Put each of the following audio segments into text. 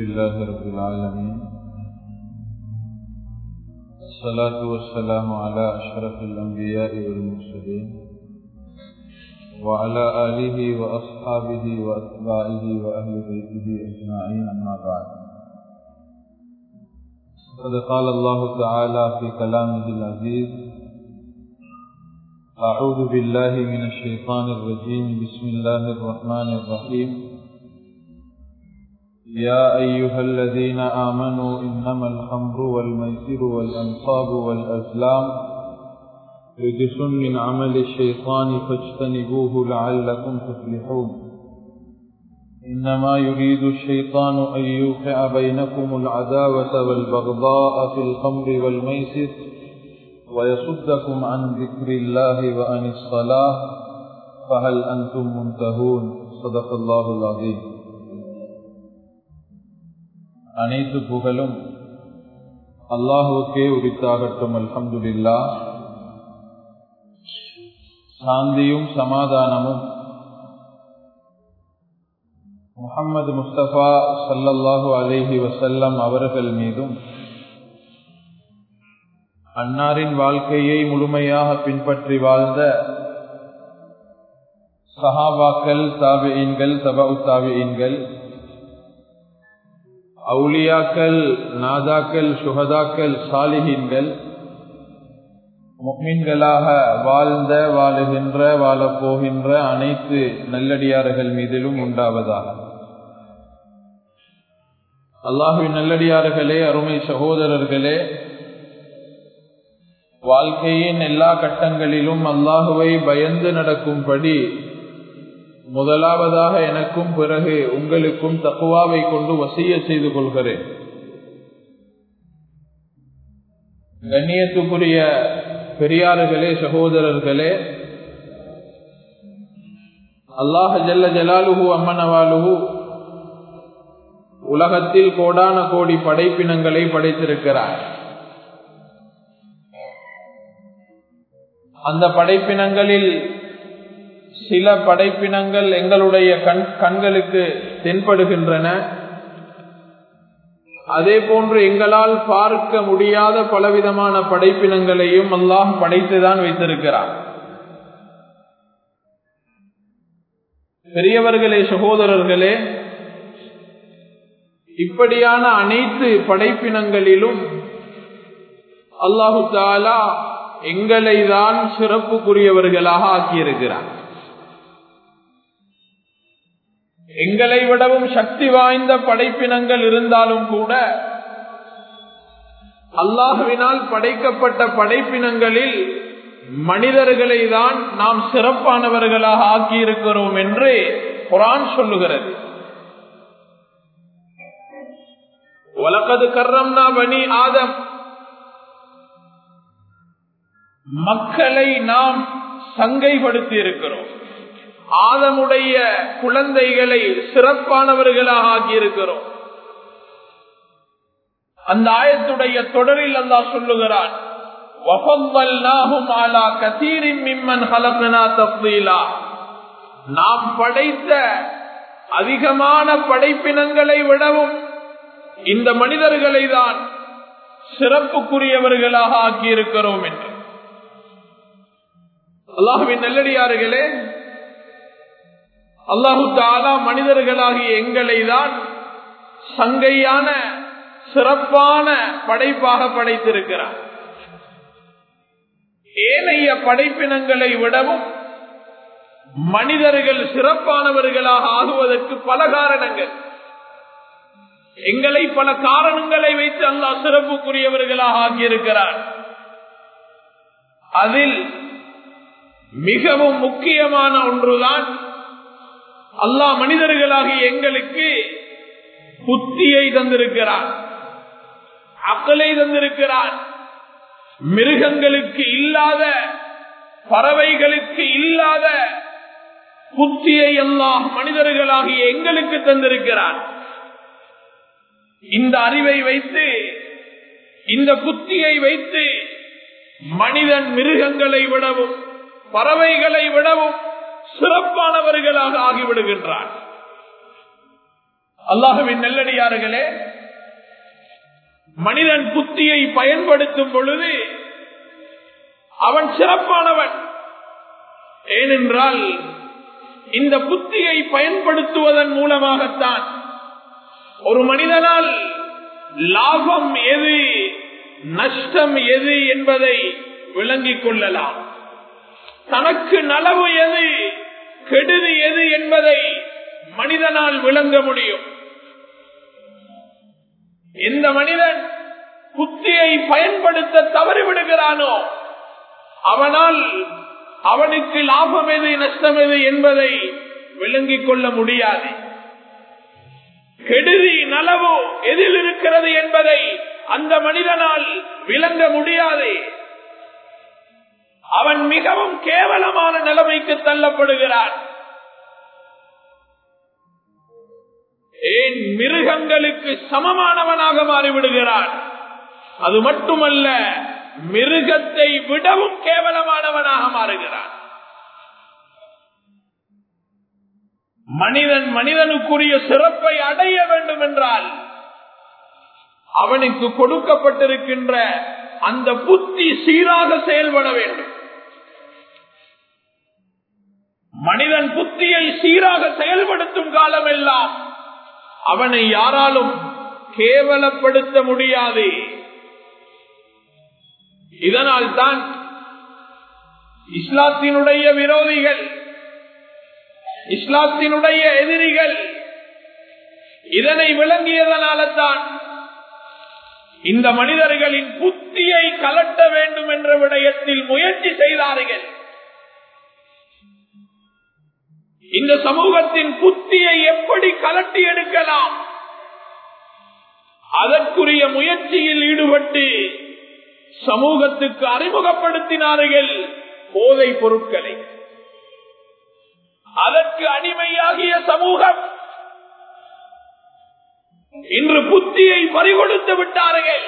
لله رب العالمين الصلاة والسلام على أشرف الأنبياء والمرسلين وعلى آله وأصحابه وأتباعه وأهل بيته أجمعين أما بعد قد قال الله تعالى في كلامه العزيز أعوذ بالله من الشيطان الرجيم بسم الله الرحمن الرحيم يا أيها الذين آمنوا إنما الخمر والميسر والأنصاب والأزلام رجس من عمل الشيطان فاجتنبوه لعلكم تفلحون إنما يريد الشيطان أن يوقع بينكم العداوة والبغضاء في الخمر والميسر ويصدكم عن ذكر الله وعن الصلاة فهل أنتم منتهون صدق الله العظيم அனைத்து புகழும் அல்லாஹுக்கே உரித்தாகட்டும் அல்ஹம்துலில்லா சாந்தியும் சமாதானமும் முகம்மது முஸ்தபா சல்லல்லாஹு அலேஹி வசல்லம் அவர்கள் மீதும் அன்னாரின் வாழ்க்கையை முழுமையாக பின்பற்றி வாழ்ந்த சஹாபாக்கள் தாபியன்கள் தபு தாபியன்கள் அவுலியாக்கள் நாதாக்கள் சுகதாக்கள் சாலிஹீன்கள் முக்மின்களாக வாழ்ந்த வாழுகின்ற வாழப்போகின்ற அனைத்து நல்லடியார்கள் மீதிலும் உண்டாவதாக அல்லாஹுவின் நல்லடியார்களே அருமை சகோதரர்களே வாழ்க்கையின் எல்லா கட்டங்களிலும் அல்லாஹுவை பயந்து நடக்கும்படி முதலாவதாக எனக்கும் பிறகு உங்களுக்கும் தக்குவாவை கொண்டு வசிய செய்து கொள்கிறேன் கண்ணியத்துக்குரிய பெரியார்களே சகோதரர்களே அல்லாஹ் ஜல்ல ஜலாலுஹு அம்மனவாலுஹு உலகத்தில் கோடான கோடி படைப்பினங்களை படைத்திருக்கிறார் அந்த படைப்பினங்களில் சில படைப்பினங்கள் எங்களுடைய கண் கண்களுக்கு தென்படுகின்றன அதே போன்று எங்களால் பார்க்க முடியாத பலவிதமான படைப்பினங்களையும் அல்லாஹ் படைத்துதான் வைத்திருக்கிறார் பெரியவர்களே சகோதரர்களே இப்படியான அனைத்து படைப்பினங்களிலும் அல்லாஹு தாலா எங்களை தான் சிறப்புக்குரியவர்களாக ஆக்கியிருக்கிறார் எங்களை விடவும் சக்தி வாய்ந்த படைப்பினங்கள் இருந்தாலும் கூட அல்லாஹுவினால் படைக்கப்பட்ட படைப்பினங்களில் மனிதர்களை தான் நாம் சிறப்பானவர்களாக ஆக்கியிருக்கிறோம் என்று குரான் சொல்லுகிறது வழக்கது கர்ரம்னா பனி ஆதம் மக்களை நாம் சங்கைப்படுத்தி இருக்கிறோம் ஆதமுடைய குழந்தைகளை சிறப்பானவர்களாக ஆக்கியிருக்கிறோம் அந்த ஆயத்துடைய தொடரில் அல்லா சொல்லுகிறான் நாம் படைத்த அதிகமான படைப்பினங்களை விடவும் இந்த மனிதர்களை தான் சிறப்புக்குரியவர்களாக ஆக்கியிருக்கிறோம் என்று அல்லாஹுவின் நல்லடியார்களே அல்லாஹு தாலா மனிதர்களாகிய எங்களை தான் சங்கையான சிறப்பான படைப்பாக படைத்திருக்கிறார் ஏனைய படைப்பினங்களை விடவும் மனிதர்கள் சிறப்பானவர்களாக ஆகுவதற்கு பல காரணங்கள் எங்களை பல காரணங்களை வைத்து அல்லாஹ் சிறப்புக்குரியவர்களாக ஆகியிருக்கிறார் அதில் மிகவும் முக்கியமான ஒன்றுதான் அல்லாஹ் மனிதர்களாகி எங்களுக்கு புத்தியை தந்திருக்கிறார் அக்கலை தந்திருக்கிறார் மிருகங்களுக்கு இல்லாத பறவைகளுக்கு இல்லாத புத்தியை எல்லாம் மனிதர்களாகிய எங்களுக்கு தந்திருக்கிறார் இந்த அறிவை வைத்து இந்த புத்தியை வைத்து மனிதன் மிருகங்களை விடவும் பறவைகளை விடவும் சிறப்பானவர்களாக ஆகிவிடுகின்றான் அல்லாஹுவின் நெல்லடியார்களே மனிதன் புத்தியை பயன்படுத்தும் பொழுது அவன் சிறப்பானவன் ஏனென்றால் இந்த புத்தியை பயன்படுத்துவதன் மூலமாகத்தான் ஒரு மனிதனால் லாபம் எது நஷ்டம் எது என்பதை விளங்கிக் கொள்ளலாம் தனக்கு நலவு எது கெடுதி எது என்பதை மனிதனால் விளங்க முடியும் எந்த மனிதன் புத்தியை பயன்படுத்த தவறிவிடுகிறானோ அவனால் அவனுக்கு லாபம் எது நஷ்டம் எது என்பதை விளங்கிக் கொள்ள முடியாது கெடுதி நலவோ எதில் இருக்கிறது என்பதை அந்த மனிதனால் விளங்க முடியாது அவன் மிகவும் கேவலமான நிலைமைக்கு தள்ளப்படுகிறான் ஏன் மிருகங்களுக்கு சமமானவனாக மாறிவிடுகிறான் அது மட்டுமல்ல மிருகத்தை விடவும் கேவலமானவனாக மாறுகிறான் மனிதன் மனிதனுக்குரிய சிறப்பை அடைய வேண்டும் என்றால் அவனுக்கு கொடுக்கப்பட்டிருக்கின்ற அந்த புத்தி சீராக செயல்பட வேண்டும் மனிதன் புத்தியை சீராக செயல்படுத்தும் காலமெல்லாம் அவனை யாராலும் கேவலப்படுத்த முடியாது இதனால் தான் இஸ்லாத்தினுடைய விரோதிகள் இஸ்லாத்தினுடைய எதிரிகள் இதனை விளங்கியதனால தான் இந்த மனிதர்களின் புத்தியை கலட்ட வேண்டும் என்ற விடயத்தில் முயற்சி செய்தார்கள் இந்த சமூகத்தின் புத்தியை எப்படி கலட்டி எடுக்கலாம் அதற்குரிய முயற்சியில் ஈடுபட்டு சமூகத்துக்கு அறிமுகப்படுத்தினார்கள் போதை பொருட்களை அதற்கு அடிமையாகிய சமூகம் இன்று புத்தியை பறிகொடுத்து விட்டார்கள்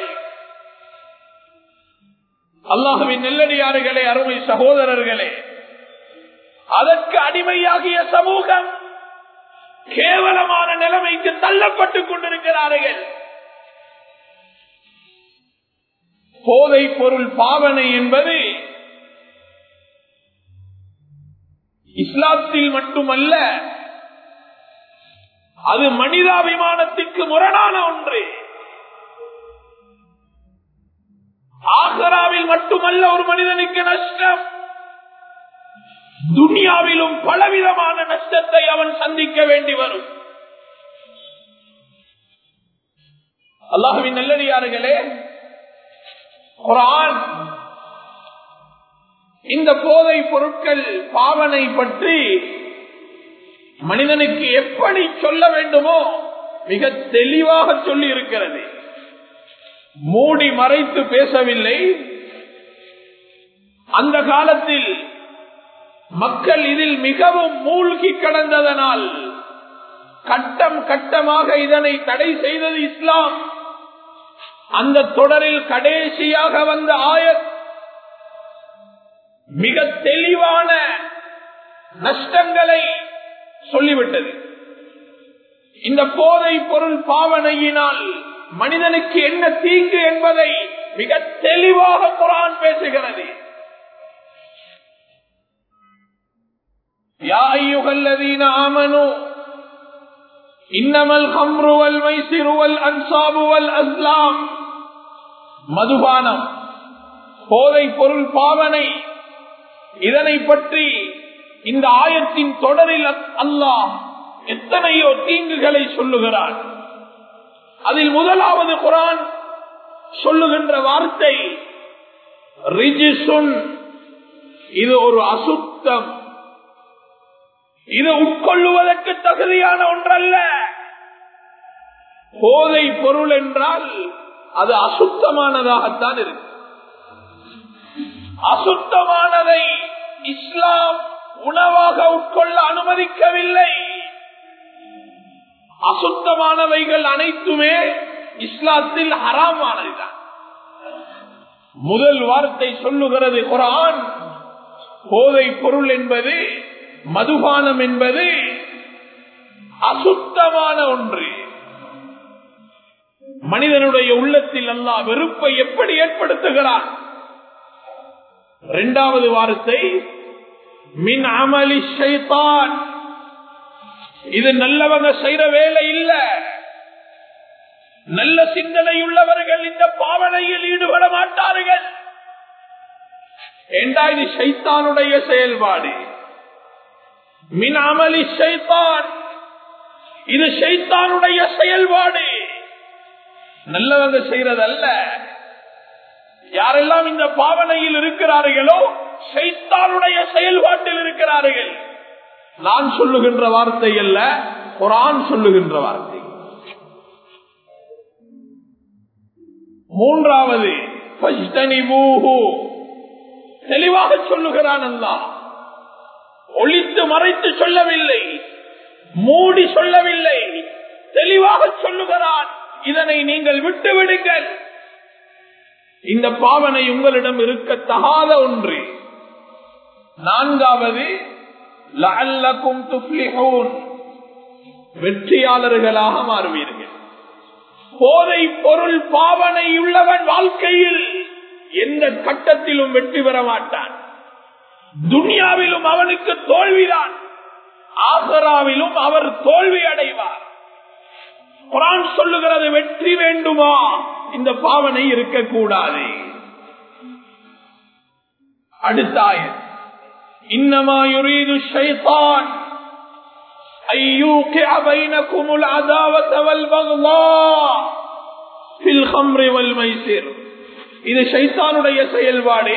அல்லாஹுவின் நெல்லடியார்களே அருமை சகோதரர்களே அதற்கு அடிமையாகிய சமூகம் கேவலமான நிலைமைக்கு தள்ளப்பட்டுக் கொண்டிருக்கிறார்கள் போதை பொருள் பாவனை என்பது இஸ்லாத்தில் மட்டுமல்ல அது மனிதாபிமானத்திற்கு முரணான ஒன்று ஆகராவில் மட்டுமல்ல ஒரு மனிதனுக்கு நஷ்டம் துனியாவிலும் பலவிதமான நஷ்டத்தை அவன் சந்திக்க வேண்டி வரும் அல்லாஹுவின் நல்லடியார்களே குரான் இந்த போதை பொருட்கள் பாவனை பற்றி மனிதனுக்கு எப்படி சொல்ல வேண்டுமோ மிக தெளிவாக சொல்லி இருக்கிறது மூடி மறைத்து பேசவில்லை அந்த காலத்தில் மக்கள் இதில் மிகவும் மூழ்கி கடந்ததனால் கட்டம் கட்டமாக இதனை தடை செய்தது இஸ்லாம் அந்த தொடரில் கடைசியாக வந்த ஆயத் மிக தெளிவான நஷ்டங்களை சொல்லிவிட்டது இந்த போதை பொருள் பாவனையினால் மனிதனுக்கு என்ன தீங்கு என்பதை மிக தெளிவாக குரான் பேசுகிறது يا أيها الذين آمنوا إنما الخمر والميسر والأنصاب والأزلام மதுபானம் போதை பொருள் பாவனை இதனை பற்றி இந்த ஆயத்தின் தொடரில் அல்லாஹ் எத்தனையோ தீங்குகளை சொல்லுகிறான் அதில் முதலாவது குரான் சொல்லுகின்ற வார்த்தை ரிஜிசுன் இது ஒரு அசுத்தம் இது உட்கொள்ளுவதற்கு தகுதியான ஒன்றல்ல போதை பொருள் என்றால் அது அசுத்தமானதாகத்தான் இருக்கு அசுத்தமானதை இஸ்லாம் உணவாக உட்கொள்ள அனுமதிக்கவில்லை அசுத்தமானவைகள் அனைத்துமே இஸ்லாத்தில் ஹராமானதுதான் முதல் வார்த்தை சொல்லுகிறது குரான் போதை பொருள் என்பது மதுபானம் என்பது அசுத்தமான ஒன்று மனிதனுடைய உள்ளத்தில் அல்லா வெறுப்பை எப்படி ஏற்படுத்துகிறான் இரண்டாவது வார்த்தை மின் அமளி ஷைத்தான் இது நல்லவங்க செய்யற வேலை இல்ல நல்ல சிந்தனை உள்ளவர்கள் இந்த பாவனையில் ஈடுபட மாட்டார்கள் ஏண்டா இது சைத்தானுடைய செயல்பாடு மின் அமளி ஷைத்தான் இது சைத்தானுடைய செயல்பாடு நல்லவங்க செய்யறதல்ல யாரெல்லாம் இந்த பாவனையில் இருக்கிறார்களோ சைத்தானுடைய செயல்பாட்டில் இருக்கிறார்கள் நான் சொல்லுகின்ற வார்த்தை அல்ல குரான் சொல்லுகின்ற வார்த்தை மூன்றாவது தெளிவாக சொல்லுகிறான் அல்லா ஒளித்து மறைத்து சொல்லவில்லை மூடி சொல்லவில்லை தெளிவாக சொல்லுகிறான் இதனை நீங்கள் விட்டு விடுங்கள் இந்த பாவனை உங்களிடம் இருக்கத்தகாத ஒன்று நான்காவது லஅல்லக்கும் துஃப்லிஹூன் வெற்றியாளர்களாக மாறுவீர்கள் போதை பொருள் பாவனை உள்ளவன் வாழ்க்கையில் எந்த கட்டத்திலும் வெற்றி பெற மாட்டான் துனியாவிலும் அவனுக்கு தோல்விதான் ஆசராவிலும் அவர் தோல்வி அடைவார் குரான் சொல்லுகிறது வெற்றி வேண்டுமா இந்த பாவனை இருக்கக்கூடாது அடுத்தாய இன்னமா யுரீது ஷைத்தான் أيوقع بينكم العداوة والبغضاء في الخمر والميسر இது சைத்தானுடைய செயல்பாடு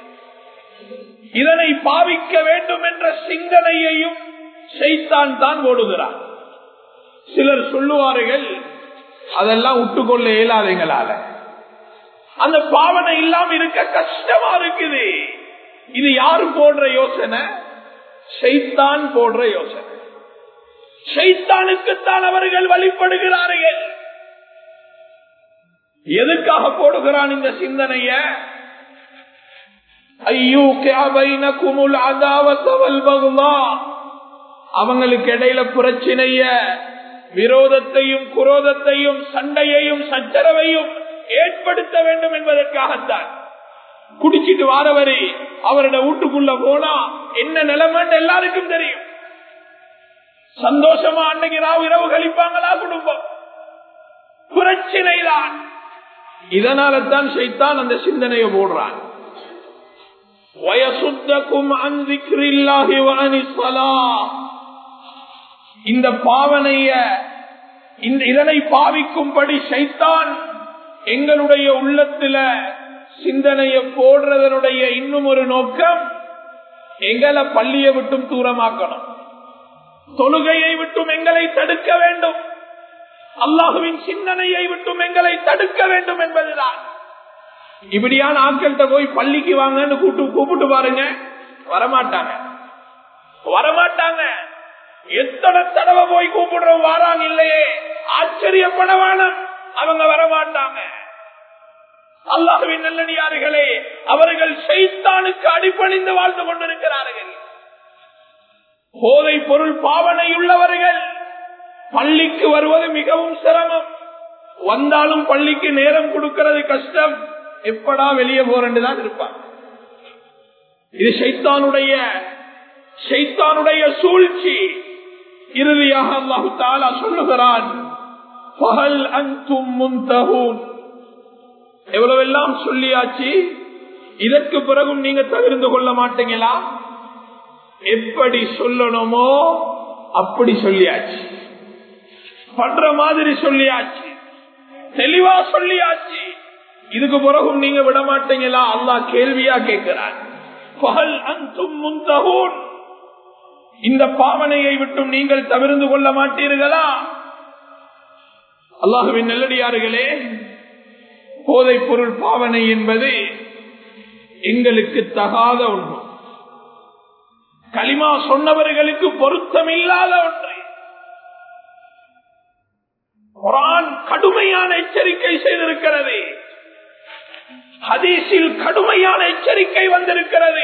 இதனை பாவிக்க வேண்டும் என்ற சிந்தனையையும் சைத்தான் தான் ஓடுகிறான் சிலர் சொல்லுவார்கள் அதெல்லாம் விட்டுக்கொள்ள இயலாதீங்களால அந்த பாவனை இல்லாம இருக்க கஷ்டமா இருக்குது இது யாரு போடுற யோசனை சைத்தான் போடுற யோசனை சைத்தானுக்குத்தான் அவர்கள் வழிபடுகிறார்கள் எதுக்காக போடுகிறான் இந்த சிந்தனைய ஐயோ கேபைன குமுல் அதாவத்தவல் பகுமா அவங்களுக்கு இடையில பிரச்சனைய விரோதத்தையும் குரோதத்தையும் சண்டையையும் சச்சரவையும் ஏற்படுத்த வேண்டும் என்பதற்காகத்தான் குடிச்சிட்டு வாரவரை அவரோட வீட்டுக்குள்ள போனா என்ன நிலைமைன்னு எல்லாருக்கும் தெரியும் சந்தோஷமா அன்னைக்கு ராவு இரவு கழிப்பாங்களா குடும்பம் பிரச்சனை தான் இதனால தான் செய்தான் அந்த சிந்தனையை போடுறான் வயசுத்தக்கும் அன்பிக்கில்லாகி வாணிசலா இந்த பாவனைய இந்த இதனை பாவிக்கும்படி சைத்தான் எங்களுடைய உள்ளத்துல சிந்தனைய போடுறதனுடைய இன்னும் ஒரு நோக்கம் எங்களை பள்ளியை விட்டும் தூரமாக்கணும் தொழுகையை விட்டும் எங்களை தடுக்க வேண்டும் அல்லாஹுவின் சிந்தனையை விட்டும் எங்களை தடுக்க வேண்டும் என்பதுதான் இப்படியான ஆட்கள்கிட்ட போய் பள்ளிக்கு வாங்கன்னு கூட்டு கூப்பிட்டு பாருங்க வரமாட்டாங்க வரமாட்டாங்க எத்தனை தடவை போய் கூப்பிடுறோம் வாராங்க இல்லையே ஆச்சரியப்பட வேணும் அவங்க வரமாட்டாங்க அல்லாஹுவின் நல்லடியார்களே அவர்கள் சைத்தானுக்கு அடிப்பணிந்து வாழ்ந்து கொண்டிருக்கிறார்கள் போதை பொருள் பாவனை உள்ளவர்கள் பள்ளிக்கு வருவது மிகவும் சிரமம் வந்தாலும் பள்ளிக்கு நேரம் கொடுக்கிறது கஷ்டம் எப்படா வெளியே போறேன்னு தான் இருப்பாங்க இது சைத்தானுடைய சைத்தானுடைய சூழ்ச்சி இறுதியாக அல்லாஹு தாலா சொல்லுகிறான் பகல் அந்தும் முந்தகூன் எவ்வளவெல்லாம் சொல்லியாச்சு இதற்கு பிறகும் நீங்க தவிர்த்து கொள்ள மாட்டீங்களா எப்படி சொல்லணுமோ அப்படி சொல்லியாச்சு பண்ற மாதிரி சொல்லியாச்சு தெளிவா சொல்லியாச்சு இதுக்கு பிறகும் நீங்க விட மாட்டீங்களா அல்லா கேள்வியா கேட்கிறான் பகல் அந்தும் முந்தகூன் இந்த பாவனையை விட்டும் நீங்கள் தவிர்த்து கொள்ள மாட்டீர்களா அல்லாஹுவின் நல்லடியார்களே போதை பொருள் பாவனை என்பது எங்களுக்கு தகாத ஒன்று களிமா சொன்னவர்களுக்கு பொருத்தம் இல்லாத ஒன்று குரான் கடுமையான எச்சரிக்கை செய்திருக்கிறது ஹதீஸில் கடுமையான எச்சரிக்கை வந்திருக்கிறது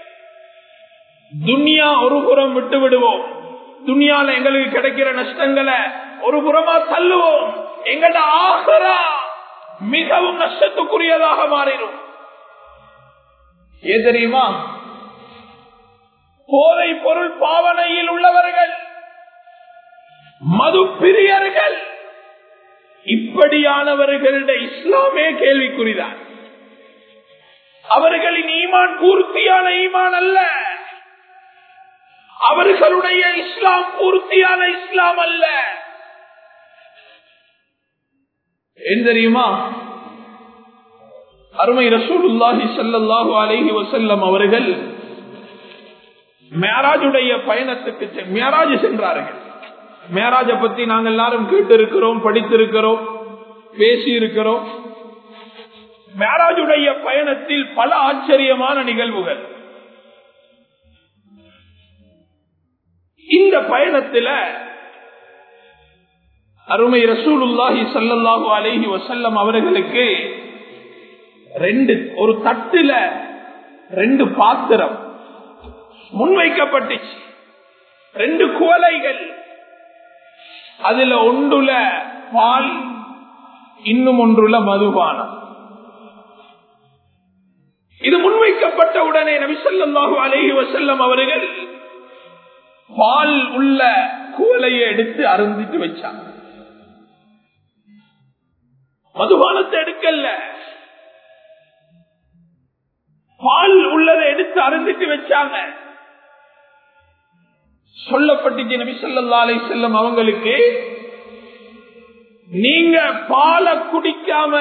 துன்யா ஒரு புறம் விட்டு விடுவோம் துன்யால எங்களுக்கு கிடைக்கிற நஷ்டங்களை ஒரு புறமா தள்ளுவோம் எங்கட ஆகரா மிகவும் நஷ்டத்துக்குரியதாக மாறிடும் ஏன் தெரியுமா போதை பொருள் பாவனையில் உள்ளவர்கள் மது பிரியர்கள் இப்படியானவர்களுடைய இஸ்லாமே கேள்விக்குறிதான் அவர்களின் ஈமான் பூர்த்தியான ஈமான் அல்ல அவர்களுடைய இஸ்லாம் பூர்த்தியான இஸ்லாம் அல்ல ஏன் தெரியுமா அருமை ரசூலுல்லாஹி ஸல்லல்லாஹு அலைஹி வஸல்லம் அவர்கள் மேராஜுடைய பயணத்துக்கு செ- மேராஜ் சென்றார்கள் மேராஜ பத்தி நாங்கள் எல்லாரும் கேட்டு இருக்கிறோம் படித்திருக்கிறோம் பேசி இருக்கிறோம் மேராஜுடைய பயணத்தில் பல ஆச்சரியமான நிகழ்வுகள் இந்த பயணத்துல அருமை ரசூலுல்லாஹி ஸல்லல்லாஹு அலைஹி வஸல்லம் அவர்களுக்கு ரெண்டு ஒரு தட்டுல ரெண்டு பாத்திரம் முன்வைக்கப்பட்டுச்சு ரெண்டு குவலைகள் அதுல ஒன்றுல பால் இன்னும் ஒன்றுல மதுபானம் இது முன்வைக்கப்பட்ட உடனே நபிசல்லாஹு அலைஹி வசல்லம் அவர்கள் பால் உள்ள குவலையை எடுத்து அருந்திட்டு வச்சாங்க மதுபானத்தை எடுக்கல பால் உள்ளதை எடுத்து அருந்திட்டு வச்சாங்க சொல்லப்பட்டுச்சு நபி சொல்லா அலை செல்லம் அவங்களுக்கு நீங்க பாலை குடிக்காம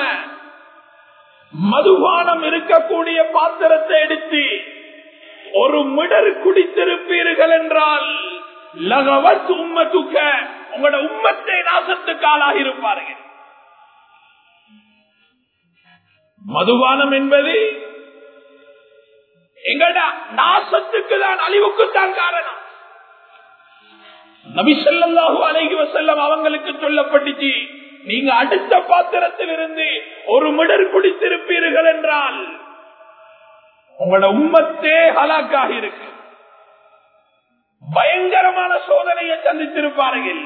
மதுபானம் இருக்கக்கூடிய பாத்திரத்தை எடுத்து ஒரு மிடர் குடித்திருப்பீர்கள் என்றால் லகவத் உம்மத்துக்க உங்களோட உம்மத்தை நாசத்துக்கு ஆளாக இருப்பார்கள் மதுபானம் என்பது எங்கட நாசத்துக்கு தான் அழிவுக்கு தான் காரணம் நபிசல்லாஹு அலைஹி வசல்லம் அவங்களுக்கு சொல்லப்பட்டுச்சு நீங்க அடுத்த பாத்திரத்தில் இருந்து ஒரு மிடர் குடித்திருப்பீர்கள் என்றால் உங்களோட உம்மத்தே ஹலாக்காக இருக்கு பயங்கரமான சோதனையை சந்தித்திருப்பார்கள்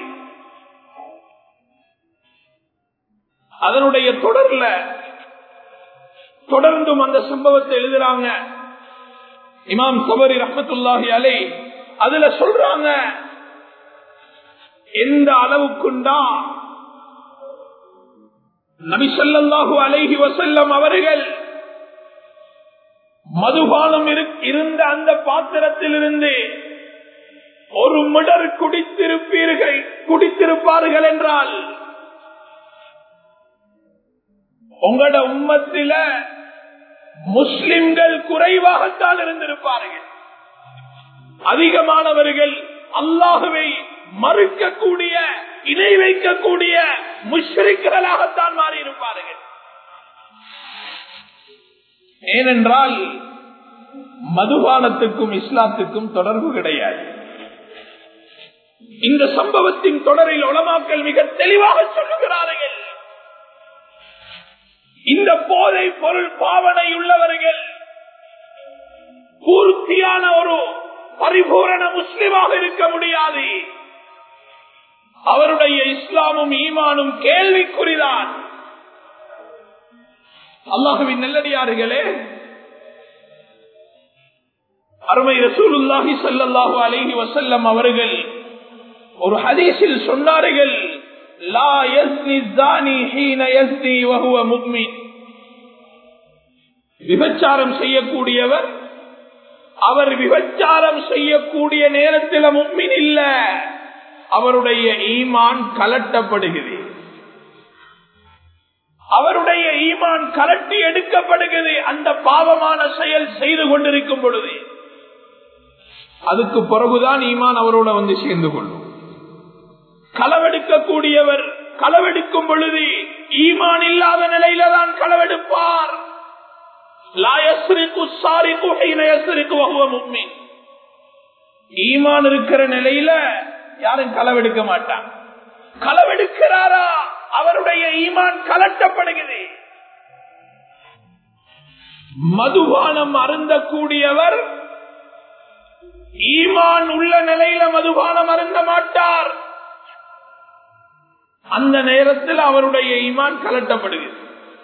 அதனுடைய தொடர்ல தொடர்ந்தும் அந்த சம்பவத்தை எழுதுறாங்க இமாம் சபரி ரஹமத்துல்லாஹி அலை அதுல சொல்றாங்க எந்த அளவுக்குண்டா நபிசல்லாஹு அலைஹி வசல்லம் அவர்கள் மதுபானம் இரு- இருந்த அந்த பாத்திரத்திலிருந்து ஒரு மிடர் குடித்திருப்பீர்கள் குடித்திருப்பார்கள் என்றால் உங்களோட உம்மத்தில முஸ்லிம்கள் குறைவாகத்தான் இருந்திருப்பார்கள் அதிகமானவர்கள் அல்லாஹுவை மறுக்கக்கூடிய இணை வைக்கக்கூடிய முஷ்ரிக்கர்களாகத்தான் மாறியிருப்பார்கள் ஏனென்றால் மதுபானத்துக்கும் இஸ்லாத்துக்கும் தொடர்பு கிடையாது இந்த சம்பவத்தின் தொடரில் உலமாக்கள் மிக தெளிவாக சொல்லுகிறார்கள் இந்த போதை பொருள் பாவனை உள்ளவர்கள் பூர்த்தியான ஒரு பரிபூரண முஸ்லிமாக இருக்க முடியாது அவருடைய இஸ்லாமும் ஈமானும் கேள்விக்குறிதான் அல்லாஹுவின் நெல்லடியார்களே அருமை ரசூலுல்லாஹி ஸல்லல்லாஹு அலைஹி வஸல்லம் அவர்கள் ஒரு ஹதீஸில் சொன்னார்கள் லா யஸ்னி ஸானி ஹீன யஸ்னி வஹுவ முஃமின் விபச்சாரம் செய்யக்கூடியவர் அவர் விபச்சாரம் செய்யக்கூடிய நேரத்தில் மும்மின் இல்ல அவருடைய ஈமான் கலட்டப்படுகிறது அவருடைய ஈமான் கலட்டி எடுக்கப்படுகிறது அந்த பாவமான செயல் செய்து கொண்டிருக்கும் பொழுது அதுக்கு பிறகுதான் ஈமான் அவரோட வந்து சேர்ந்து கொள்ளும் களவெடுக்கக்கூடியவர் களவெடுக்கும் பொழுது ஈமான் இல்லாத நிலையில தான் களவெடுப்பார் ஈமான் இருக்கிற நிலையில யாரும் களவெடுக்க மாட்டான் களவெடுக்கிறாரா அவருடைய ஈமான் கலட்டப்படுகிறது மதுபானம் அருந்தக்கூடியவர் ஈமான் உள்ள நிலையில மதுபானம் அருந்த மாட்டார் அந்த நேரத்தில் அவருடைய ஈமான் கலட்டப்படுகிறது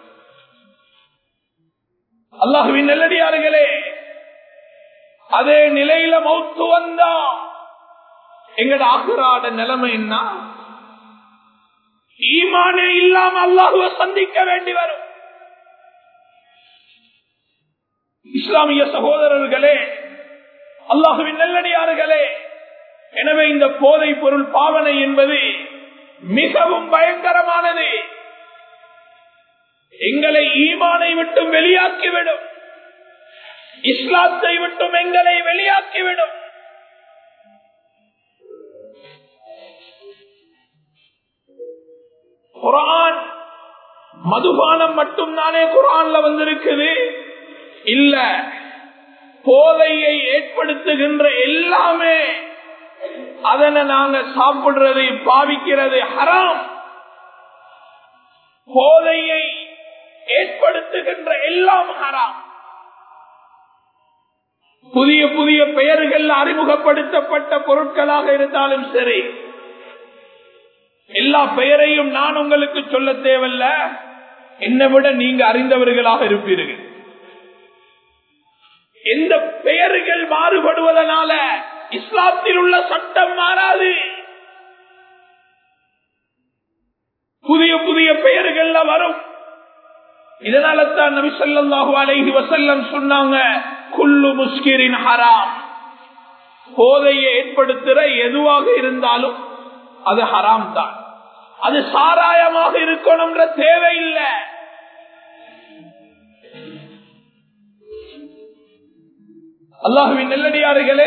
அல்லாஹுவின் நெல்லடியார்களே அதே நிலையில மௌத்து வந்தா எங்கட ஆகுராட நிலைமை என்ன ஈமானே இல்லாம அல்லாஹுவ சந்திக்க வேண்டி வரும் இஸ்லாமிய சகோதரர்களே அல்லாஹுவின் நல்லடியார்களே எனவே இந்த போதை பொருள் பாவனை என்பது மிகவும் பயங்கரமானது எங்களை ஈமானை விட்டும் வெளியாக்கிவிடும் இஸ்லாத்தை விட்டும் எங்களை வெளியாக்கிவிடும் குரான் மதுபானம் மட்டும் தானே குரான்ல வந்திருக்குது இல்ல போதையை ஏற்படுத்துகின்ற எல்லாமே அதனை நாங்க சாப்பிடுறது பாவிக்கிறது ஹராம் போதையை ஏற்படுத்துகின்ற எல்லாம் ஹராம் புதிய புதிய பெயர்கள் அறிமுகப்படுத்தப்பட்ட பொருட்களாக இருந்தாலும் சரி எல்லா பெயரையும் நான் உங்களுக்கு சொல்ல தேவையில்ல என்னை விட நீங்க அறிந்தவர்களாக இருப்பீர்கள் எந்த பெயர்கள் மாறுபடுவதனால இஸ்லாத்தில் உள்ள சட்டம் மாறாது புதிய புதிய பெயர்கள்ல வரும் இதனால தான் நபி ஸல்லல்லாஹு அலைஹி வஸல்லம் சொன்னாங்க குல்லு முஸ்கிரின் ஹராம் போதையை ஏற்படுத்துற எதுவாக இருந்தாலும் அது ஹராம் தான் அது சாராயமாக இருக்கணும்ன்ற தேவையில்லை அல்லாஹுவின் நெல்லடியார்களே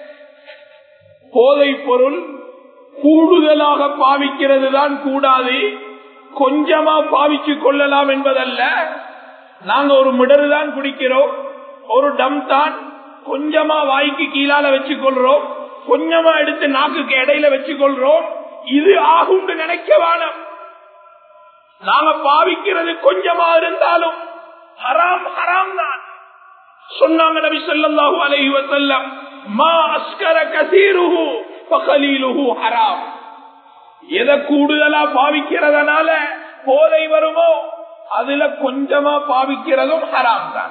போதை பொருள் கூடுதலாக பாவிக்கிறது தான் கூடாது கொஞ்சமா பாவிச்சு கொள்ளலாம் என்பதல்ல நாங்க ஒரு மிடரு தான் குடிக்கிறோம் ஒரு டம் தான் கொஞ்சமா வாய்க்கு கீழால வச்சு கொள்றோம் கொஞ்சமா எடுத்து நாக்குக்கு இடையில வச்சு கொள்றோம் இது ஆகும் நினைக்க வேணும் நாங்க பாவிக்கிறது கொஞ்சமா இருந்தாலும் ஹராம் ஹராம் தான் சொன்னாங்க நபி ஸல்லல்லாஹு அலைஹி வஸல்லம் மா அஸ்கர கஸீருஹு ஃபகலீலுஹு ஹராம் எதை கூடுதலா பாவிக்கிறதுனால போதை வருமோ அதுல கொஞ்சமா பாவிக்கிறதும் ஹராம் தான்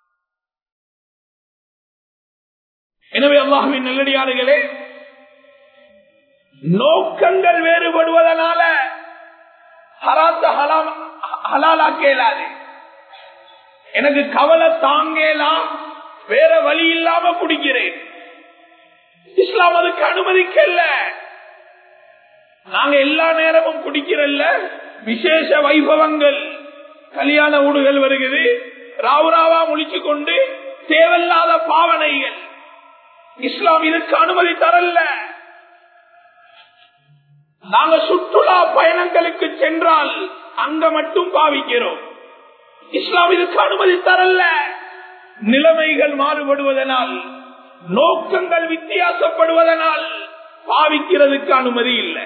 எனவே அல்லாஹுவின் நல்லடியார்களே நோக்கங்கள் வேறுபடுவதனால ஹராத்த ஹலாம் ஹலாலாக்க இயலாது எனக்கு கவலை தாங்கலாம் வேற வழி இல்லாம குடிக்கிறேன் இஸ்லாம் அதுக்கு அனுமதிக்கல நாங்க எல்லா நேரமும் குடிக்கிறல்ல விசேஷ வைபவங்கள் கல்யாண ஊடுகள் வருகிறது ராவுராவா முழிச்சு கொண்டு தேவையில்லாத பாவனைகள் இஸ்லாம் இதற்கு அனுமதி தரல நாங்க சுற்றுலா பயணங்களுக்கு சென்றால் அங்க மட்டும் பாவிக்கிறோம் இஸ்லாம் இதுக்கு அனுமதி தரல நிலைமைகள் மாறுபடுவதனால் நோக்கங்கள் வித்தியாசப்படுவதனால் பாவிக்கிறதுக்கு அனுமதி இல்லை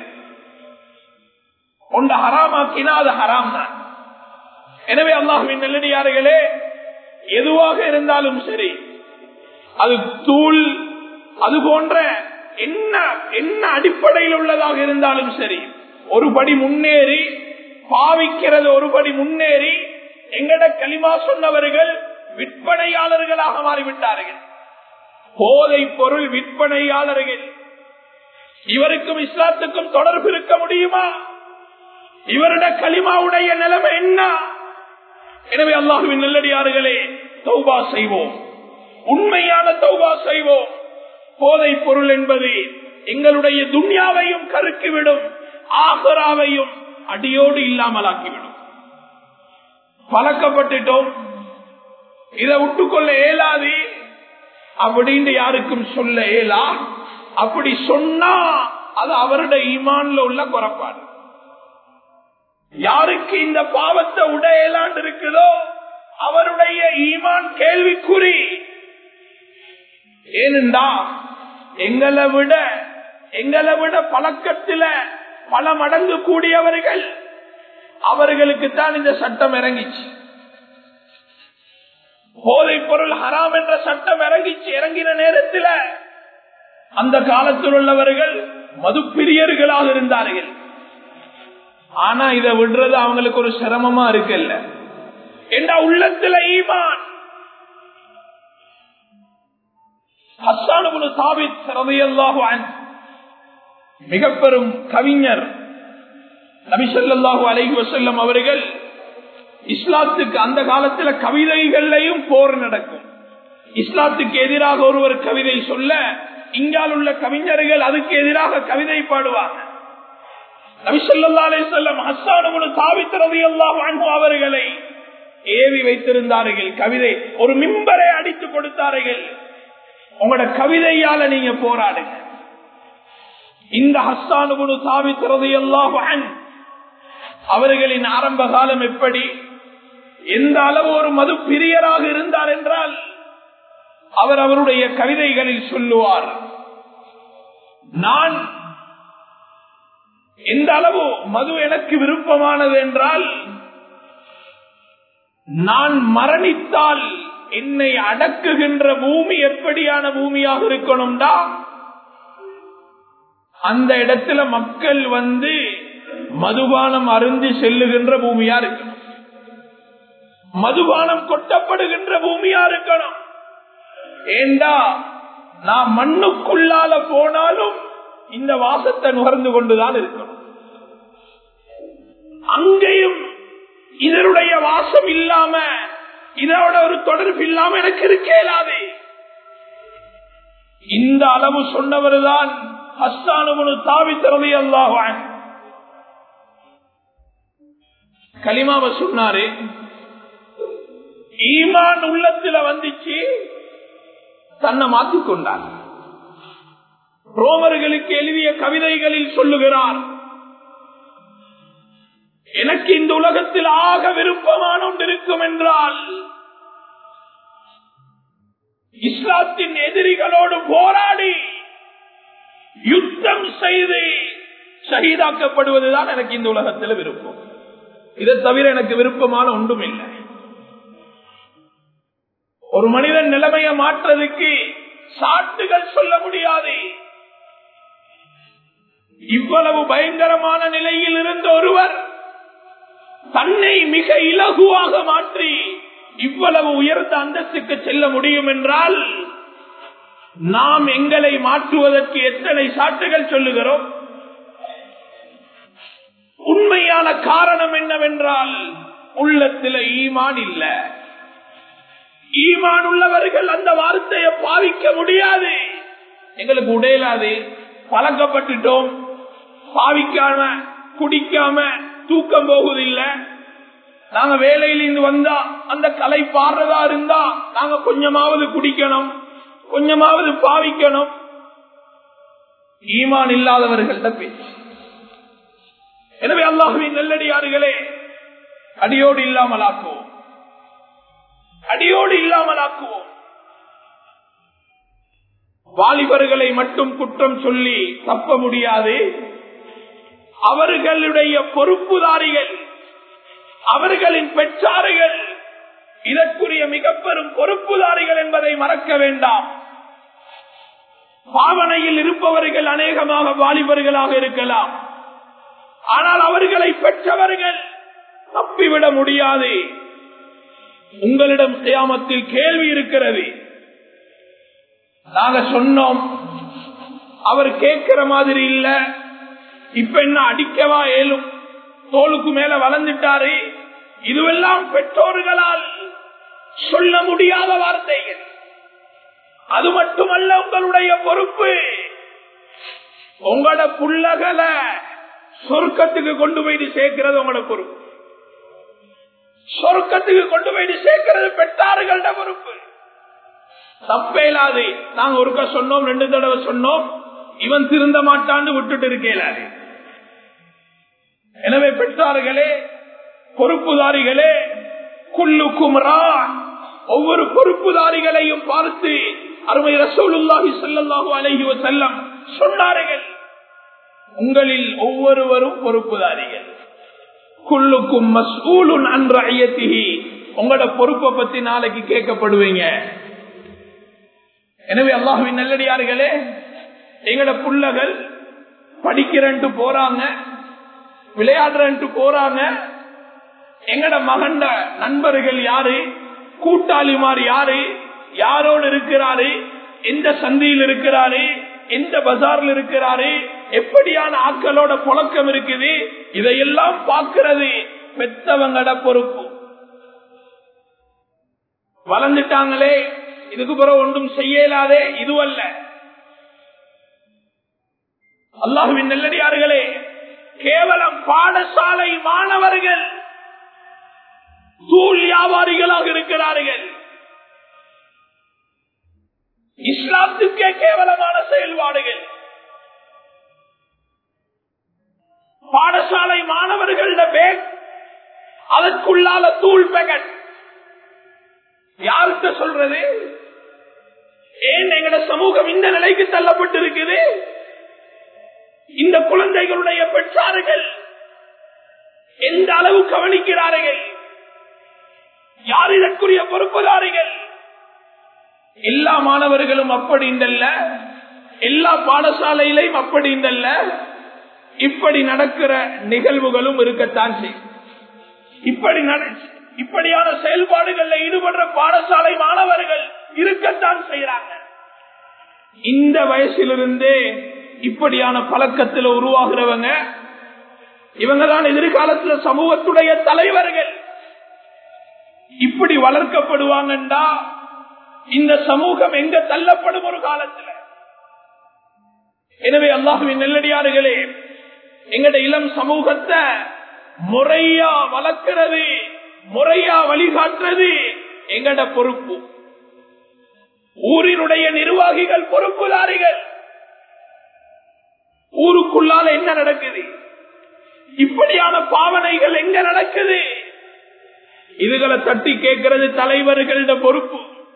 ஒன்று ஹராமாக்கினா அது ஹராம் தான் எனவே அல்லாஹுவின் நல்லடியார்களே எதுவாக இருந்தாலும் சரி அது தூள் அது போன்ற என்ன என்ன அடிப்படையில் உள்ளதாக இருந்தாலும் சரி ஒரு படி முன்னேறி பாவிக்கிறது ஒரு படி முன்னேறி எங்கட களிமா சொன்னவர்கள் விற்பனையாளர்களாக மாறிவிட்டார்கள் போதை பொருள் விற்பனையாளர்கள் இவருக்கும் இஸ்லாத்துக்கும் தொடர்பு இருக்க முடியுமா இவருடைய களிமாவுடைய நிலைமை என்ன எனவே அல்லாஹுவின் நல்லடியார்களே தௌபா செய்வோம் உண்மையான தௌபா செய்வோம் போதை பொருள் என்பது எங்களுடைய துன்யாவையும் கருக்கிவிடும் ஆகராவையும் அடியோடு இல்லாமலாக்கிவிடும் பழக்கப்பட்டுட்டோம் இதை விட்டுக்கொள்ள இயலாது அப்படின்னு யாருக்கும் சொல்ல இயலா அப்படி சொன்னா அது அவருடைய ஈமான்ல உள்ள குறைப்பாடு யாருக்கு இந்த பாவத்தை உடையலான் இருக்குதோ அவருடைய ஈமான் கேள்விக்குறி ஏனென்றா எங்களை விட எங்களை விட பழக்கத்துல பல மடங்கு கூடியவர்கள் அவர்களுக்கு தான் இந்த சட்டம் இறங்கிச்சு போதை பொருள் ஹராம் என்ற சட்டம் இறங்கிச்சு இறங்கின நேரத்தில் அந்த காலத்தில் உள்ளவர்கள் மதுப்பிரியர்களாக இருந்தார்கள் ஆனா இதை விடுறது அவங்களுக்கு ஒரு சிரமமா இருக்குல்ல என்ற உள்ளத்துல ஈமான் ஹஸ்ஸானுபுல் சாபித் ரலியல்லாஹு அன்ஹு மிக பெரும் கவிஞர் நபி ஸல்லல்லாஹு அலைஹி வஸல்லம் அவர்கள் இஸ்லாத்துக்கு அந்த காலத்துல கவிதைகள்லையும் போர் நடக்கும் இஸ்லாத்துக்கு எதிராக ஒருவர் கவிதை சொல்ல இங்கால் உள்ள கவிஞர்கள் அதுக்கு எதிராக கவிதை பாடுவாங்க நபி ஸல்லல்லாஹு அலைஹி வஸல்லம் ஹஸ்ஸானுபுல் சாபித் ரலியல்லாஹு அன்ஹு அவர்களை ஏவி வைத்திருந்தார்கள் கவிதை ஒரு மிம்பரை அடித்து கொடுத்தார்கள் உங்களோட கவிதையால நீங்க போராடுங்க இந்த ஹஸ்தானுகுணு சாவித்திரது எல்லாம் அவர்களின் ஆரம்ப காலம் எப்படி எந்த அளவு ஒரு மது பிரியராக இருந்தார் என்றால் அவர் அவருடைய கவிதைகளில் சொல்லுவார் நான் எந்த அளவு மது எனக்கு விருப்பமானது என்றால் நான் மரணித்தால் என்னை அடக்குகின்ற பூமி எப்படியான பூமியாக இருக்கணும்டா அந்த இடத்துல மக்கள் வந்து மதுபானம் அருந்தி செல்லுகின்ற பூமியா இருக்கணும் மதுபானம் கொட்டப்படுகின்ற பூமியா இருக்கணும் ஏண்டா நான் மண்ணுக்குள்ளால போனாலும் இந்த வாசத்தை நுகர்ந்து கொண்டுதான் இருக்கணும் அங்கேயும் இதனுடைய வாசம் இல்லாம இதோட ஒரு தொடர்பு இல்லாம எனக்கு இருக்கேலாது இந்த அளவு சொன்னவர் தான் ஹஸ்தானுமனு தாவித்திரதி அல்லாஹான் களிமாவ சொன்னாரு ஈமான் உள்ளத்துல வந்துச்சு தன்னை மாற்றிக்கொண்டார் ரோமர்களுக்கு எழுதிய கவிதைகளில் சொல்லுகிறார் எனக்கு இந்த உலகத்தில் ஆக விருப்பமான ஒன்று இருக்கும் என்றால் இஸ்லாத்தின் எதிரிகளோடு போராடி யுத்தம் செய்து ஷஹீதாக்கப்படுவதுதான் எனக்கு இந்த உலகத்தில் விருப்பம் இதை தவிர எனக்கு விருப்பமான ஒன்றும் இல்லை ஒரு மனிதன் நிலைமையை மாற்றுறதுக்கு சாட்டுகள் சொல்ல முடியாது இவ்வளவு பயங்கரமான நிலையில் இருந்த ஒருவர் தன்னை மிக இலகுவாக மாற்றி இவ்வளவு உயர்ந்த அந்தஸ்துக்கு செல்ல முடியும் என்றால் நாம் எங்களை மாற்றுவதற்கு எத்தனை சாட்டுகள் சொல்லுகிறோம் உண்மையான காரணம் என்னவென்றால் உள்ளத்தில் ஈமான் இல்ல ஈமான் உள்ளவர்கள் அந்த வார்த்தையை பாவிக்க முடியாது எங்களுக்கு உடையலாது பழக்கப்பட்டுட்டோம் பாவிக்காம குடிக்காம தூக்கம் போகுதில்லை நாங்க வேலையிலிருந்து வந்தா அந்த கலை பாடுறதா இருந்தா நாங்க கொஞ்சமாவது குடிக்கணும் கொஞ்சமாவது பாவிக்கணும் ஈமான் இல்லாதவர்கள்ட்ட பேச்சு எனவே அல்லாஹுவின் நெல்லடியார்களே அடியோடு இல்லாமல் ஆக்குவோம் அடியோடு இல்லாமல் ஆக்குவோம் வாலிபர்களை மட்டும் குற்றம் சொல்லி தப்ப முடியாது அவர்களுடைய பொறுப்புதாரிகள் அவர்களின் பெற்றார்கள் இதற்குரிய மிக பெரும் பொறுப்புதாரிகள் என்பதை மறக்க வேண்டாம் பாவனையில் இருப்பவர்கள் அநேகமாக வாலிபர்களாக இருக்கலாம் ஆனால் அவர்களை பெற்றவர்கள் தப்பிவிட முடியாது உங்களிடம் கியாமத்தில் கேள்வி இருக்கிறது நாங்க சொன்னோம் அவர் கேட்கிற மாதிரி இல்ல இப்ப என்ன அடிக்கவா ஏலும் தோளுக்கு மேல வளர்ந்துட்டாரு இதுவெல்லாம் பெற்றோர்களால் சொல்ல முடியாத வார்த்தைகள் அது மட்டுமல்ல உங்களுடைய பொறுப்பு உங்களோட புள்ளகளை சொர்க்கத்துக்கு கொண்டு போயிட்டு சேர்க்கிறது உங்களோட பொறுப்பு சொர்க்கத்துக்கு கொண்டு போயிட்டு சேர்க்கிறது பெற்றார்கள்ட பொறுப்பு தப்பேலாது நாங்க ஒருக்க சொன்னோம் ரெண்டு தடவை சொன்னோம் இவன் திருந்த மாட்டான்னு விட்டுட்டு இருக்கேலாது எனவே பெற்றார்களே பொறுப்புதாரிகளே குல்லு குமரா ஒவ்வொரு பொறுப்புதாரிகளையும் பார்த்து அருமை ரசூலுல்லாஹி ஸல்லல்லாஹு அலைஹி வஸல்லம் சொன்னார்கள் உங்களில் ஒவ்வொருவரும் பொறுப்புதாரிகள் குல்லுக்கும் மஸ்ஊலுன் அன் ரஅயத்திஹி உங்களோட பொறுப்பை பத்தி நாளைக்கு கேட்கப்படுவீங்க எனவே அல்லாஹுவின் நல்லடியார்களே எங்களோட புள்ளகள் படிக்கிறன்ட்டு போறாங்க விளையாடுறன்ட்டு போறாங்க எங்கட மகண்ட நண்பர்கள் யாரு கூட்டாளிமார் யாரு யாரோடு இருக்கிறாரு எந்த சந்தியில் இருக்கிறாரு எந்த பஜார்ல இருக்கிறாரு எப்படியான ஆட்களோட புழக்கம் இருக்குது இதையெல்லாம் பார்க்கிறது பெத்தவங்கட பொறுப்பு வளர்ந்துட்டாங்களே இதுக்கு பிறகு ஒன்றும் செய்யலாதே இதுவல்ல அல்லாஹுவின் நெல்லடியார்களே கேவலம் பாடசாலை மாணவர்கள் தூள் வியாபாரிகளாக இருக்கிறார்கள் இஸ்லாத்துக்கே கேவலமான செயல்பாடுகள் பாடசாலை மாணவர்கள பேக் அதற்குள்ளால தூள் பேக்கெட் யார்கிட்ட சொல்றது ஏன் எங்கட சமூகம் இந்த நிலைக்கு தள்ளப்பட்டிருக்குது இந்த குழந்தைகளுடைய பெற்றார்கள் எந்த அளவு கவனிக்கிறார்கள் யார் இதற்குரிய பொறுப்புதாரிகள் எல்லா மாணவர்களும் அப்படி இல்ல எல்லா பாடசாலையிலையும் அப்படி இல்ல இப்படி நடக்கிற நிகழ்வுகளும் இருக்கத்தான் செய்யும் இப்படி இப்படியான செயல்பாடுகளில் ஈடுபடுற பாடசாலை மாணவர்கள் இருக்கத்தான் செய்யறாங்க இந்த வயசிலிருந்தே இப்படியான பழக்கத்தில் உருவாகிறவங்க இவங்க தான் எதிர்காலத்துல சமூகத்துடைய தலைவர்கள் இப்படி வளர்க்கப்படுவாங்கண்டா இந்த சமூகம் எங்க தள்ளப்படும் ஒரு காலத்துல எனவே அல்லாஹுவின் நெல்லடியார்களே எங்கட இளம் சமூகத்தை முறையா வளர்க்கிறது முறையா வழிகாட்டுறது எங்கட பொறுப்பு ஊரினுடைய நிர்வாகிகள் பொறுப்புதாரிகள் ஊருக்குள்ளால என்ன நடக்குது இப்படியான பாவனைகள் எங்க நடக்குது இதுகளை தட்டி கேட்கிறது தலைவர்கள பொறுப்பு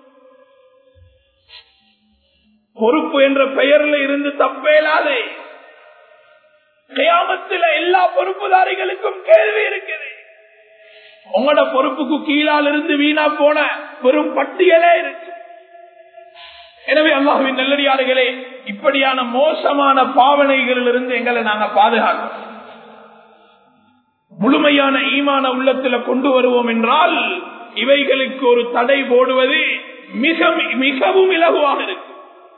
பொறுப்பு என்ற பெயர்ல இருந்து தப்பேலாதே கயாமத்தில் எல்லா பொறுப்புதாரிகளுக்கும் கேள்வி இருக்குது உங்களோட பொறுப்புக்கு கீழால் இருந்து வீணா போன பெரும் பட்டியலே இருக்கு எனவே அல்லாஹுவின் நல்லடியார்களே இப்படியான மோசமான பாவனைகளில் இருந்து எங்களை நாங்க பாதுகாக்கணும் முழுமையான ஈமான உள்ளத்துல கொண்டு வருவோம் என்றால் இவைகளுக்கு ஒரு தடை போடுவது மிக மிகவும் இலகுவாக இருக்கும்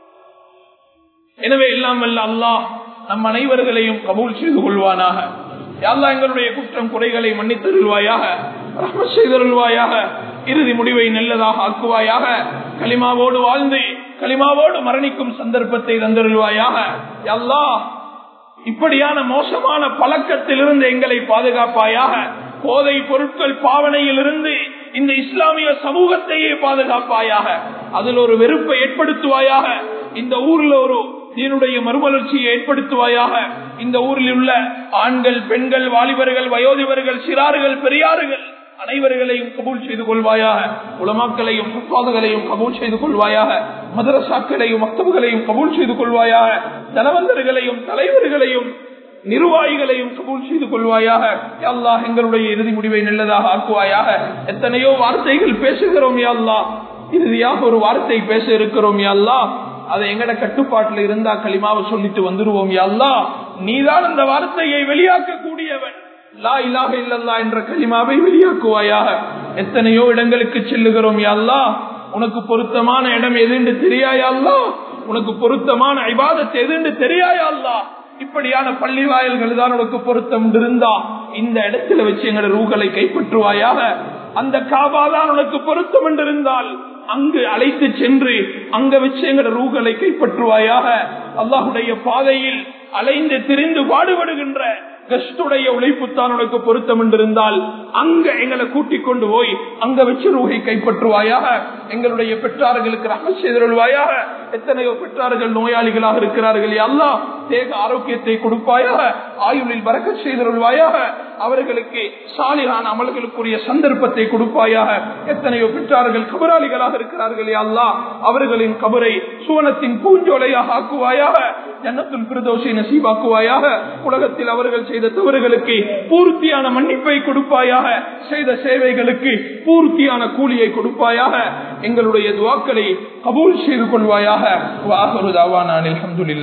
எனவே எல்லாம் வல்ல அல்லாஹ் நம் அனைவர்களையும் கபூல் செய்து கொள்வானாக யாழ்லா எங்களுடைய குற்றம் குறைகளை மன்னித்தருள்வாயாக ரஹ்ம செய்தருள்வாயாக இறுதி முடிவை நல்லதாக ஆக்குவாயாக களிமாவோடு வாழ்ந்து களிமாவோடு மரணிக்கும் சந்தர்ப்பத்தை தந்தருள்வாயாக எல்லா இப்படியான மோசமான பழக்கத்திலிருந்து எங்களை பாதுகாப்பாயாக போதை பொருட்கள் பாவனையில் இருந்து இந்த இஸ்லாமிய சமூகத்தையே பாதுகாப்பாயாக அதில் ஒரு வெறுப்பை ஏற்படுத்துவாயாக இந்த ஊர்ல ஒரு தீனுடைய மறுமலர்ச்சியை ஏற்படுத்துவாயாக இந்த ஊரில் உள்ள ஆண்கள் பெண்கள் வாலிபர்கள் வயோதிபர்கள் சிறார்கள் பெரியார்கள் அனைவர்களையும் கபூல் செய்து கொள்வாயாக உலமாக்களையும் புப்பாதுகளையும் கபூல் செய்து கொள்வாயாக மதரசாக்களையும் மக்தபுகளையும் கபூல் செய்து கொள்வாயாக தனவந்தர்களையும் தலைவர்களையும் நிர்வாகிகளையும் கபூல் செய்து கொள்வாயாக அல்லாஹ் எங்களுடைய இறுதி முடிவை நல்லதாக ஆக்குவாயாக எத்தனையோ வார்த்தைகள் பேசுகிறோம் யாழ்லா இறுதியாக ஒரு வார்த்தை பேச இருக்கிறோம் யாழ்லா அதை எங்கட கட்டுப்பாட்டுல இருந்தா களிமாவை சொல்லிட்டு வந்துருவோம் யாழ்லா நீதான் அந்த வார்த்தையை வெளியாக்க கூடியவன் லா இலாக இல்லல்லா என்ற களிமாவை வெளியாக்குவாயாக எத்தனையோ இடங்களுக்கு செல்லுகிறோம் யாழ்லா உனக்கு பொருத்தமான இடம் எதுன்னு தெரியாயல்லா உனக்கு பொருத்தமான ஐபாதத்தை எதுன்னு தெரியாயல்லா இப்படியான பள்ளி வாயல்கள் தான் உனக்கு பொருத்தம் இருந்தா இந்த இடத்துல வச்சு எங்களோட ரூகளை கைப்பற்றுவாயாக அந்த காபா தான் உனக்கு பொருத்தம் என்றிருந்தால் அங்கு அழைத்து சென்று அங்க வச்சு எங்களோட ரூகளை கைப்பற்றுவாயாக அல்லாஹுடைய பாதையில் அலைந்து திரிந்து பாடுபடுகின்ற கஷ்டுடைய உழைப்புத்தான் உனக்கு பொருத்தம் என்றிருந்தால் அங்க எங்களை கூட்டிக் கொண்டு போய் அங்க வச்சு ரூகை கைப்பற்றுவாயாக எங்களுடைய பெற்றார்களுக்கு ரகம் செய்தருள்வாயாக எத்தனையோ பெற்றார்கள் நோயாளிகளாக இருக்கிறார்கள் அல்லா தேக ஆரோக்கியத்தை கொடுப்பாயாக ஆயுளில் வரக்க செய்தருள்வாயாக அவர்களுக்கு சாலிகான அமல்களுக்குரிய சந்தர்ப்பத்தை கொடுப்பாயாக எத்தனையோ பெற்றார்கள் கபராளிகளாக இருக்கிறார்கள் அல்லா அவர்களின் கபரை சுவனத்தின் பூஞ்சோலையாக ஆக்குவாயாக ஜன்னத்தின் பிரதோஷை நசீபாக்குவாயாக உலகத்தில் அவர்கள் செய்த தவறுகளுக்கு பூர்த்தியான மன்னிப்பை கொடுப்பாயாக செய்த சேவைகளுக்கு பூர்த்தியான கூலியை கொடுப்பாயாக எங்களுடைய துவாக்களை கபூல் செய்து கொள்வாயாக வாகரு தாவான அலமதுல்லா